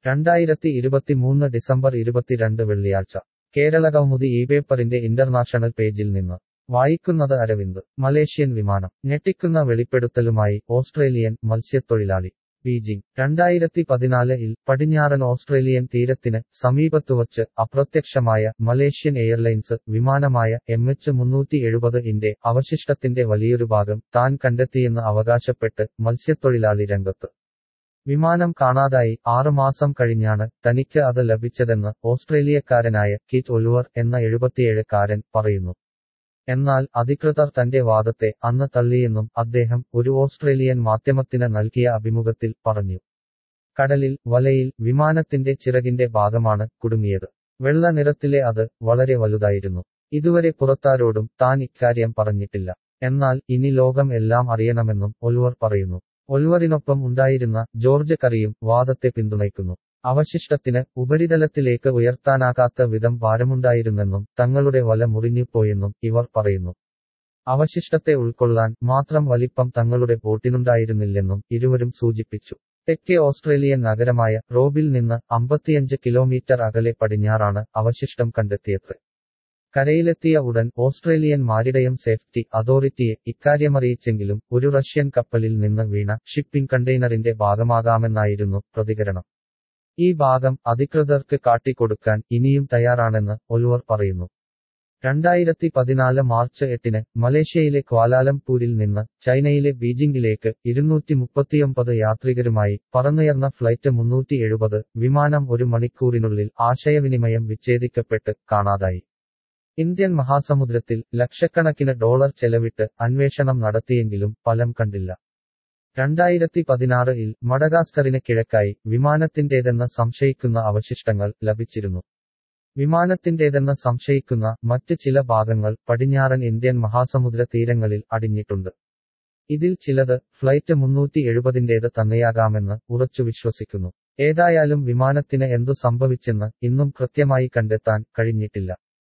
രണ്ടായിരത്തി ഇരുപത്തിമൂന്ന് ഡിസംബർ ഇരുപത്തിരണ്ട് വെള്ളിയാഴ്ച കേരളകൗമുദി ഈ പേപ്പറിന്റെ ഇന്റർനാഷണൽ പേജിൽ നിന്ന് വായിക്കുന്നത് അരവിന്ദ് മലേഷ്യൻ വിമാനം ഞെട്ടിക്കുന്ന വെളിപ്പെടുത്തലുമായി ഓസ്ട്രേലിയൻ മത്സ്യത്തൊഴിലാളി ബീജിംഗ് രണ്ടായിരത്തി പതിനാലിൽ പടിഞ്ഞാറൻ ഓസ്ട്രേലിയൻ തീരത്തിന് സമീപത്തുവച്ച് അപ്രത്യക്ഷമായ മലേഷ്യൻ എയർലൈൻസ് വിമാനമായ എം എച്ച് മുന്നൂറ്റി എഴുപത് ഇന്റെ അവശിഷ്ടത്തിന്റെ വലിയൊരു ഭാഗം താൻ കണ്ടെത്തിയെന്ന് അവകാശപ്പെട്ട് മത്സ്യത്തൊഴിലാളി രംഗത്ത് വിമാനം കാണാതായി ആറുമാസം കഴിഞ്ഞാണ് തനിക്ക് അത് ലഭിച്ചതെന്ന് ഓസ്ട്രേലിയക്കാരനായ കിറ്റ് ഒലുവർ എന്ന എഴുപത്തിയേഴുകാരൻ പറയുന്നു എന്നാൽ അധികൃതർ തന്റെ വാദത്തെ അന്ന് തള്ളിയെന്നും അദ്ദേഹം ഒരു ഓസ്ട്രേലിയൻ മാധ്യമത്തിന് നൽകിയ അഭിമുഖത്തിൽ പറഞ്ഞു കടലിൽ വലയിൽ വിമാനത്തിന്റെ ചിറകിന്റെ ഭാഗമാണ് കുടുങ്ങിയത് വെള്ള നിറത്തിലെ അത് വളരെ വലുതായിരുന്നു ഇതുവരെ പുറത്താരോടും താൻ ഇക്കാര്യം പറഞ്ഞിട്ടില്ല എന്നാൽ ഇനി ലോകം എല്ലാം അറിയണമെന്നും ഒലുവർ പറയുന്നു ഒൽവറിനൊപ്പം ഉണ്ടായിരുന്ന ജോർജ് കറിയും വാദത്തെ പിന്തുണയ്ക്കുന്നു അവശിഷ്ടത്തിന് ഉപരിതലത്തിലേക്ക് ഉയർത്താനാകാത്ത വിധം ഭാരമുണ്ടായിരുന്നെന്നും തങ്ങളുടെ വല മുറിഞ്ഞുപോയെന്നും ഇവർ പറയുന്നു അവശിഷ്ടത്തെ ഉൾക്കൊള്ളാൻ മാത്രം വലിപ്പം തങ്ങളുടെ ബോട്ടിനുണ്ടായിരുന്നില്ലെന്നും ഇരുവരും സൂചിപ്പിച്ചു തെക്കേ ഓസ്ട്രേലിയൻ നഗരമായ റോബിൽ നിന്ന് അമ്പത്തിയഞ്ച് കിലോമീറ്റർ അകലെ പടിഞ്ഞാറാണ് അവശിഷ്ടം കണ്ടെത്തിയത് കരയിലെത്തിയ ഉടൻ ഓസ്ട്രേലിയൻ മാരിടയം സേഫ്റ്റി അതോറിറ്റിയെ ഇക്കാര്യമറിയിച്ചെങ്കിലും ഒരു റഷ്യൻ കപ്പലിൽ നിന്ന് വീണ ഷിപ്പിംഗ് കണ്ടെയ്നറിന്റെ ഭാഗമാകാമെന്നായിരുന്നു പ്രതികരണം ഈ ഭാഗം അധികൃതർക്ക് കാട്ടിക്കൊടുക്കാൻ ഇനിയും തയ്യാറാണെന്ന് ഒലുവർ പറയുന്നു രണ്ടായിരത്തി പതിനാല് മാർച്ച് എട്ടിന് മലേഷ്യയിലെ ക്വാലാലംപൂരിൽ നിന്ന് ചൈനയിലെ ബീജിംഗിലേക്ക് ഇരുന്നൂറ്റി മുപ്പത്തിയൊമ്പത് യാത്രികരുമായി പറന്നുയർന്ന ഫ്ലൈറ്റ് മുന്നൂറ്റി എഴുപത് വിമാനം ഒരു മണിക്കൂറിനുള്ളിൽ ആശയവിനിമയം വിച്ഛേദിക്കപ്പെട്ട് കാണാതായി ഇന്ത്യൻ മഹാസമുദ്രത്തിൽ ലക്ഷക്കണക്കിന് ഡോളർ ചെലവിട്ട് അന്വേഷണം നടത്തിയെങ്കിലും ഫലം കണ്ടില്ല രണ്ടായിരത്തി പതിനാറിൽ മഡഗാസ്കറിന് കിഴക്കായി വിമാനത്തിന്റേതെന്ന് സംശയിക്കുന്ന അവശിഷ്ടങ്ങൾ ലഭിച്ചിരുന്നു വിമാനത്തിന്റേതെന്ന് സംശയിക്കുന്ന മറ്റ് ചില ഭാഗങ്ങൾ പടിഞ്ഞാറൻ ഇന്ത്യൻ മഹാസമുദ്ര തീരങ്ങളിൽ അടിഞ്ഞിട്ടുണ്ട് ഇതിൽ ചിലത് ഫ്ലൈറ്റ് മുന്നൂറ്റി എഴുപതിന്റേത് തന്നെയാകാമെന്ന് ഉറച്ചു വിശ്വസിക്കുന്നു ഏതായാലും വിമാനത്തിന് എന്തു സംഭവിച്ചെന്ന് ഇന്നും കൃത്യമായി കണ്ടെത്താൻ കഴിഞ്ഞിട്ടില്ല